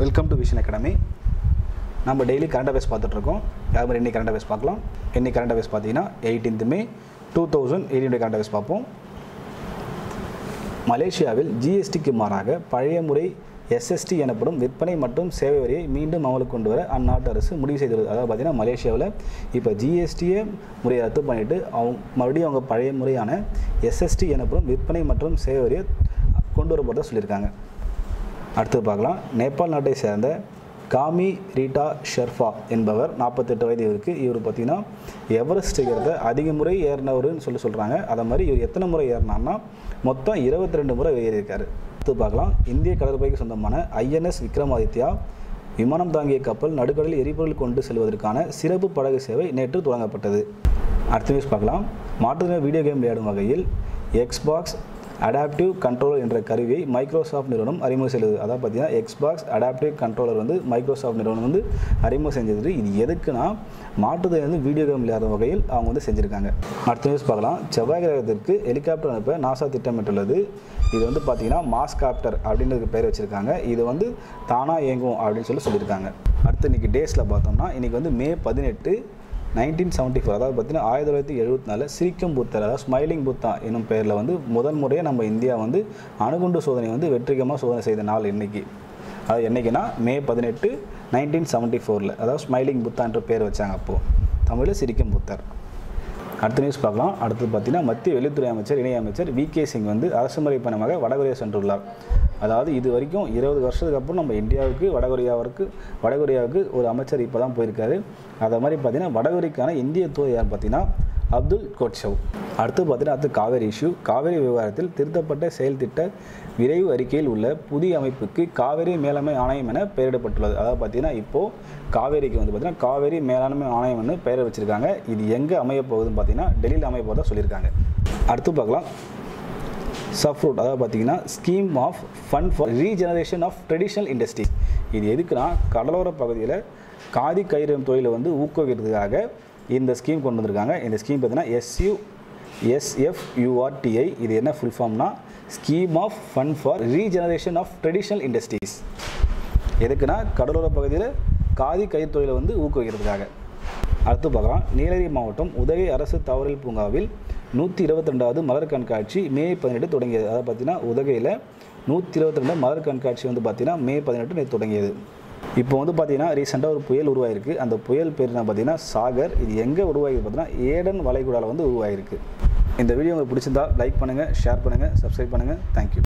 welcome to Vision Academy நம்ம daily current affairs பார்த்துட்ருக்கோம் யார் மாதிரி இன்னைக்கு கரண்ட் அஃபேர்ஸ் பார்க்கலாம் இன்னைக்கு கரண்ட் அஃபேர்ஸ் பார்த்தீங்கன்னா eighteenth May two thousand eighteen current affairs பார்ப்போம் மலேசியாவில் ஜிஎஸ்டிக்கு மாறாக பழைய முறை எஸ்எஸ்டி எனப்படும் விற்பனை மற்றும் சேவை வரியை மீண்டும் அமலுக்கு கொண்டு வர அந்நாட்டு அரசு முடிவு செய்துள்ளது அதாவது பார்த்தீங்கன்னா மலேசியாவில் இப்போ ஜிஎஸ்டியை முறையை ரத்து பண்ணிவிட்டு அவங்க மறுபடியும் அவங்க பழைய முறையான எஸ்எஸ்டி எனப்படும் விற்பனை மற்றும் சேவை வரியை கொண்டு வர போகிறதா சொல்லியிருக்காங்க அடுத்து பார்க்கலாம் நேபாள் நாட்டை சேர்ந்த காமி ரீட்டா ஷெர்ஃபா என்பவர் நாற்பத்தெட்டு வயது இவருக்கு இவர் பார்த்தீங்கன்னா எவரெஸ்ட் சிகரத்தை அதிக முறை ஏறினவருன்னு சொல்லி சொல்கிறாங்க அதை மாதிரி இவர் எத்தனை முறை ஏறினார்னா மொத்தம் இருபத்தி ரெண்டு முறை ஏறியிருக்காரு அடுத்து பார்க்கலாம் இந்திய கடற்படைக்கு சொந்தமான ஐஎன்எஸ் விக்ரமாதித்யா விமானம் தாங்கிய கப்பல் நடுக்கடலில் எரிபொருள் கொண்டு செல்வதற்கான சிறப்பு படகு சேவை நேற்று தொடங்கப்பட்டது அடுத்த நியூஸ் பார்க்கலாம் மாற்றுத்திறன் வீடியோ கேம் விளையாடும் வகையில் எக்ஸ்பாக்ஸ் அடாப்டிவ் கண்ட்ரோலர் என்ற கருவியை மைக்ரோசாஃப்ட் நிறுவனம் அறிமுகம் செய்தது அதாவது பார்த்தீங்கன்னா எக்ஸ்பாக்ஸ் அடாப்டிவ் கண்ட்ரோலர் வந்து மைக்ரோசாஃப்ட் நிறுவனம் வந்து அறிமுகம் செஞ்சது இது எதுக்குன்னா மாற்றுதை வந்து வீடியோ கேம் விளையாடும் வகையில் அவங்க வந்து செஞ்சுருக்காங்க அடுத்த நியூஸ் பார்க்கலாம் செவ்வாய் கிரகத்திற்கு ஹெலிகாப்டர் அனுப்ப நாசா திட்டமிட்டுள்ளது இது வந்து பார்த்தீங்கன்னா மாஸ்காப்டர் அப்படின்றதுக்கு பேர் வச்சுருக்காங்க இது வந்து தானாக இயங்கும் அப்படின்னு சொல்லி சொல்லியிருக்காங்க அடுத்து இன்றைக்கி டேஸில் பார்த்தோம்னா இன்றைக்கி வந்து மே பதினெட்டு நைன்டீன் செவன்ட்டி ஃபோர் அதாவது பார்த்தீங்கன்னா ஆயிரத்தி தொள்ளாயிரத்தி எழுபத்தி நாலில் சிரிக்கும் புத்தர் அதாவது ஸ்மைலிங் புத்தா என்னும் பெயரில் வந்து முதல் முறையாக நம்ம இந்தியா வந்து அணுகுண்டு சோதனை வந்து வெற்றிகரமாக சோதனை செய்த நாள் இன்னைக்கு அது என்னைக்குன்னா மே பதினெட்டு நைன்டீன் செவன்ட்டி ஃபோரில் அதாவது ஸ்மைலிங் புத்தா என்ற பேர் வச்சாங்க அப்போது தமிழில் சிரிக்கும் புத்தர் அடுத்த நியூஸ் பார்க்கலாம் அடுத்து பார்த்தீங்கன்னா மத்திய வெளித்துறை அமைச்சர் இணையமைச்சர் வி கே சிங் வந்து அரசுமுறை பயணமாக வடகொரியா சென்றுள்ளார் அதாவது இது வரைக்கும் இருபது வருஷத்துக்கு அப்புறம் நம்ம இந்தியாவுக்கு வடகொரியாவிற்கு வடகொரியாவுக்கு ஒரு அமைச்சர் இப்போ தான் போயிருக்காரு அதை மாதிரி பார்த்தீங்கன்னா வடகொரிக்கான இந்திய தூதர் யார் பார்த்தீங்கன்னா அப்துல் கோட்ஷவ் அடுத்து பார்த்தீங்கன்னா அடுத்து காவேரி இஷ்யூ காவேரி விவகாரத்தில் திருத்தப்பட்ட செயல் திட்ட விரைவு அறிக்கையில் உள்ள புதிய அமைப்புக்கு காவேரி மேலாண்மை ஆணையம் என பெயரிடப்பட்டுள்ளது அதாவது பார்த்தீங்கன்னா இப்போது காவேரிக்கு வந்து பார்த்தீங்கன்னா காவேரி மேலாண்மை ஆணையம்னு பெயர் வச்சுருக்காங்க இது எங்கே அமைய போகுதுன்னு பார்த்தீங்கன்னா டெல்லியில் அமைய போகிறதா சொல்லியிருக்காங்க அடுத்து பார்க்கலாம் சஃப்ரூட் அதாவது பார்த்தீங்கன்னா scheme of fund for regeneration of traditional industries இது எதுக்குன்னா கடலோர பகுதியில் காதி கயிறும் தொழிலை வந்து ஊக்குவிக்கிறதுக்காக இந்த ஸ்கீம் கொண்டு வந்திருக்காங்க இந்த ஸ்கீம் பார்த்தீங்கன்னா எஸ்யூ எஸ்எஃப்யூஆர்டிஐ இது என்ன ஃபுல் ஃபார்ம்னா scheme of fund for regeneration of traditional industries எதுக்குன்னா கடலோர பகுதியில் காதி கயிறு தொழிலை வந்து ஊக்குவிக்கிறதுக்காக அடுத்து பார்க்கலாம் நீலகிரி மாவட்டம் உதகை அரசு தாவரல் பூங்காவில் நூற்றி இருபத்தி ரெண்டாவது மலர் கண்காட்சி மே பதினெட்டு தொடங்கியது அதாவது பார்த்தீங்கன்னா உதகையில் நூற்றி இருபத்தி ரெண்டு மலர் கண்காட்சி வந்து பார்த்தீங்கன்னா மே பதினெட்டு நேற்று தொடங்கியது இப்போ வந்து பார்த்தீங்கன்னா ரீசெண்டாக ஒரு புயல் உருவாயிருக்கு அந்த புயல் பேர் என்ன பார்த்தீங்கன்னா சாகர் இது எங்கே உருவாகிருக்கு பார்த்தீங்கன்னா ஏடன் வளைகுடாவில் வந்து உருவாகிருக்கு இந்த வீடியோ உங்களுக்கு பிடிச்சிருந்தா லைக் பண்ணுங்கள் ஷேர் பண்ணுங்கள் சப்ஸ்கிரைப் பண்ணுங்கள் தேங்க்யூ